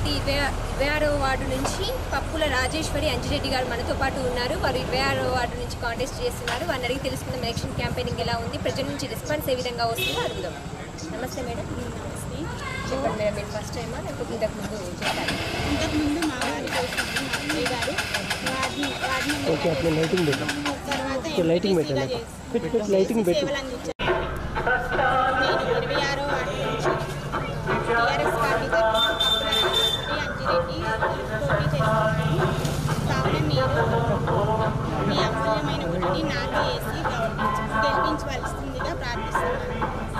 Party ఇరవై ఇరవై ఆరో వార్డు నుంచి పప్పుల రాజేశ్వరి అంజిరెడ్డి గారు మనతో పాటు ఉన్నారు వారు ఇరవై ఆరో వార్డు నుంచి కాంటెస్ట్ చేస్తున్నారు వారిని అడిగి తెలుసుకుందాం ఎలక్షన్ క్యాంపెయినింగ్ ఎలా ఉంది ప్రజల నుంచి రెస్పాన్స్ ఏ విధంగా వస్తుందో అడుగుదాం నమస్తే మేడం చెప్పండి మేడం మీరు ఫస్ట్ టైమా లేకపోతే ఇంతకు ముందు చేశారు ఇంతకుముందు మా గారు చేసింది మా అత్తయ్య గారు వాడిని వాడిని ఓకే అట్లా లైటింగ్ పెట్టు తర్వాత ఓకే, లైటింగ్ ఎంపీసీగా పెట్టండి. చేసి- పెట్టు, పెట్టు, లైటింగ్ పెట్టు. సేవలు అందించారు నేను ఇరవై ఆరో వార్డు నుంచి టీఆర్ఎస్ పార్టీ తరఫున కప్పుల రాజేశ్వరి అంజిరెడ్డి పోటీ చేస్తున్నాను కావున మీరు మీ అమూల్యమైన ఓటుని నాకు వేసి గెలిపించ- గెలిపించవలసిందిగా ప్రార్థిస్తున్నాను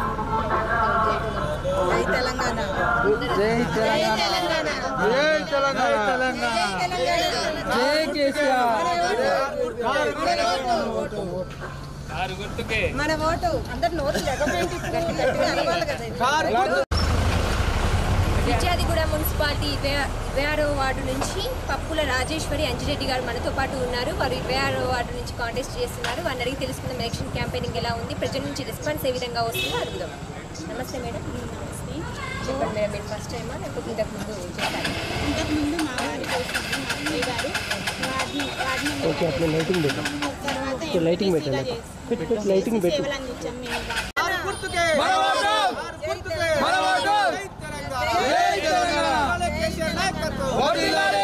జై తెలంగాణ జై జై తెలంగాణ జై తెలంగాణ జై కేసీఆర్ మన ఓటు అందరు నోట్లు ఎగబెట్టి గట్టిగా అనవాలి కదా విద్యాదిగూడ మున్సిపాలిటీ ఇరవై ఇరవై ఆరో వార్డు నుంచి పప్పుల రాజేశ్వరి అంజిరెడ్డి గారు మనతో పాటు ఉన్నారు వారు ఇరవై ఆరో వార్డు నుంచి కాంటెస్ట్ చేస్తున్నారు వారిని అడిగి తెలుసుకుందాం ఎలక్షన్ క్యాంపెయినింగ్ ఎలా ఉంది ప్రజల నుంచి రెస్పాన్స్ ఏ విధంగా వస్తుందో అడుగుదాం నమస్తే మేడం చెప్పండి మేడం మీరు ఫస్ట్ టైమా లేకపోతే ఇంతకు ముందు చేశారు ఇంతకుముందు మా గారు చేసింది మా అత్తయ్య గారు వాడిని వాడిని ఓకే అట్లా లైటింగ్ పెట్టు తర్వాత ఓకే, లైటింగ్ ఎంపీసీగా పెట్టండి. చేసి- పెట్టు, పెట్టు, లైటింగ్ పెట్టు. సేవలు అందించాం మేము జై తెలంగాణ